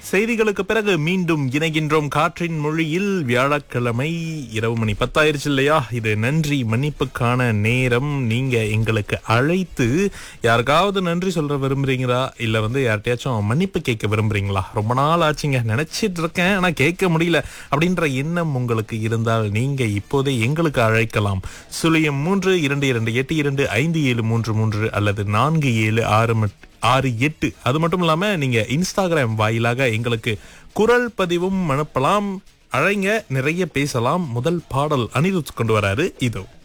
செய்திகளுக்கு பிறகு மீண்டும் இணைகின்றோம் காற்றின் மொழியில் வியாழக்கிழமை இரவு மணி பத்தாயிருச்சு இல்லையா இது நன்றி மன்னிப்புக்கான நேரம் நீங்க எங்களுக்கு அழைத்து யாருக்காவது நன்றி சொல்ற விரும்புறீங்களா இல்ல வந்து யார்கிட்டயாச்சும் மன்னிப்பு கேட்க விரும்புறீங்களா ரொம்ப நாள் ஆச்சுங்க நினைச்சிட்டு இருக்கேன் ஆனா கேட்க முடியல அப்படின்ற எண்ணம் உங்களுக்கு இருந்தால் நீங்க இப்போதே எங்களுக்கு அழைக்கலாம் சுழியம் மூன்று இரண்டு இரண்டு எட்டு இரண்டு ஐந்து ஏழு மூன்று மூன்று அல்லது நான்கு ஏழு ஆறு மட்- ஆறு எட்டு அது மட்டும் இல்லாம நீங்க இன்ஸ்டாகிராம் வாயிலாக எங்களுக்கு குரல் பதிவும் அனுப்பலாம் அழைங்க நிறைய பேசலாம் முதல் பாடல் அனிருத் கொண்டு வராரு இதோ